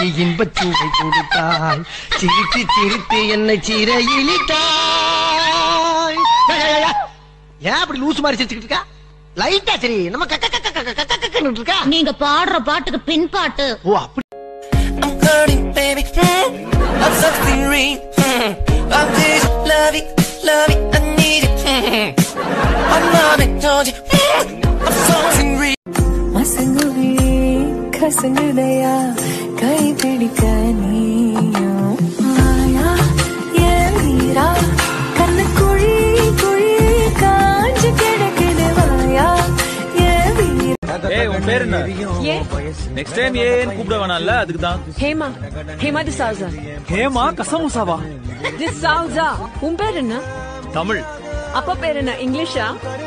நெருங்கி இன்பச் சுவை கொடுத்தாய் சிரித்து சிரித்து என்னை சிறையிலிட்டாய் ஏய், ஏய், ஏய், ஏன் அப்படி லூசு மாதிரி சிரிச்சுக்கிட்டு இருக்கா லைட்டா சரி நம்ம கக்க கக்க கக்க கக்க கக்கன்னு இருக்கா நீங்க பாடுற பாட்டுக்கு பின் பாட்டு ஓ அப்படி I'm hurting, baby. I'm something real. I'm this love it, love it, I need it. I'm not told you. I'm something real. மசங்குவியே கசங்குதையா கை பிடிக்க நீயும் மாயா ஏன் வீரா கண்ணு குழி குழி காஞ்சு கிடக்குது வாயா ஏன் வீரா ஏய் உன் பேர் என்ன நெக்ஸ்ட் டைம் ஏன்னு கூப்பிட வேணாம்ல அதுக்கு தான் ஹேமா ஹேமா டிசால்சா ஹேமா கசமுசாவா டிசால்சா உன் பேர் என்ன தமிழ் அப்பா பேர் என்ன இங்கிலீஷா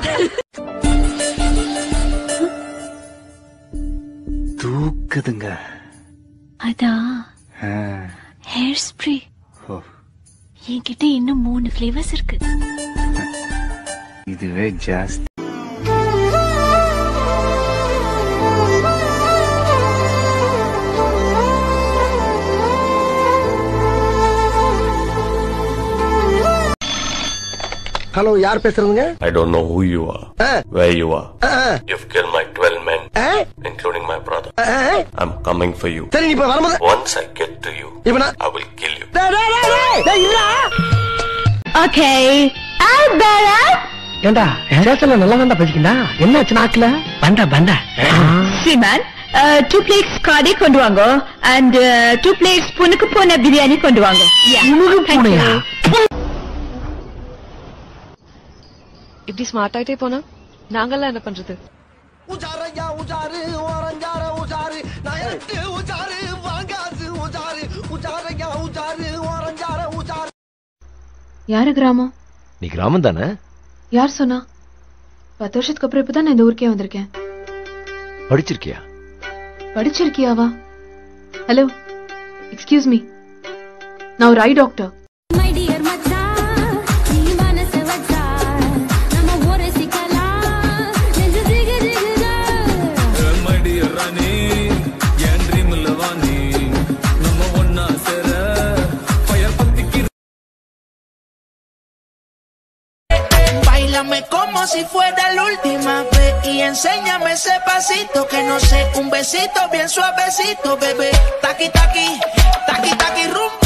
தூக்குதுங்க அதா ஹேர் ஸ்ப்ரே என்கிட்ட இன்னும் மூணு ஃபிளேவர்ஸ் இருக்கு இதுவே ஜாஸ்தி ஹலோ யார் பேசுறதுங்க I don't know who you are, ah, where you are. Ah, ah, You've killed my 12 men, ah, including my brother. Ah, ah. I'm coming for you. சரி நீ இப்ப வரும்போது Once I get to you, இப்ப நான் I will kill you. டேய், டேய், டேய், டேய், டேய், இருடா. ஓகே ஏண்டா ஸ்டேஷன்ல நல்லா தான்டா பேசிக்கிண்டா என்னாச்சு நாக்குல பண்டா பண்டா ஸ்ரீமான் டூ பிளேட்ஸ் காடே கொண்டு வாங்க அண்ட் டூ பிளேட்ஸ் புனுக்கு போன பிரியாணி கொண்டு வாங்க புனுகு பூனையா? இப்படி ஸ்மார்ட் ஆயிட்டே போனா நாங்கெல்லாம் என்ன பண்றது உஜாரையா உஜாரு ஓரஞ்சார உஜாரு நயட்டு உஜாரு வாங்காது உஜாரு உஜாரையா உஜாரு ஓரஞ்சார உஜாரு யாரு கிராமம் நீ கிராமம் தானே யார் சொன்னா பத்து வருஷத்துக்கு அப்புறம் இப்பதான் நான் இந்த ஊருக்கே வந்திருக்கேன் படிச்சிருக்கியா படிச்சிருக்கியாவா ஹலோ எக்ஸ்கியூஸ் மீ நான் ஒரு eye doctor Bailame como si fuera la última vez y enséñame ese pasito que no sé, un besito bien suavecito, bebé. Taqui taqui, taqui taqui rumba.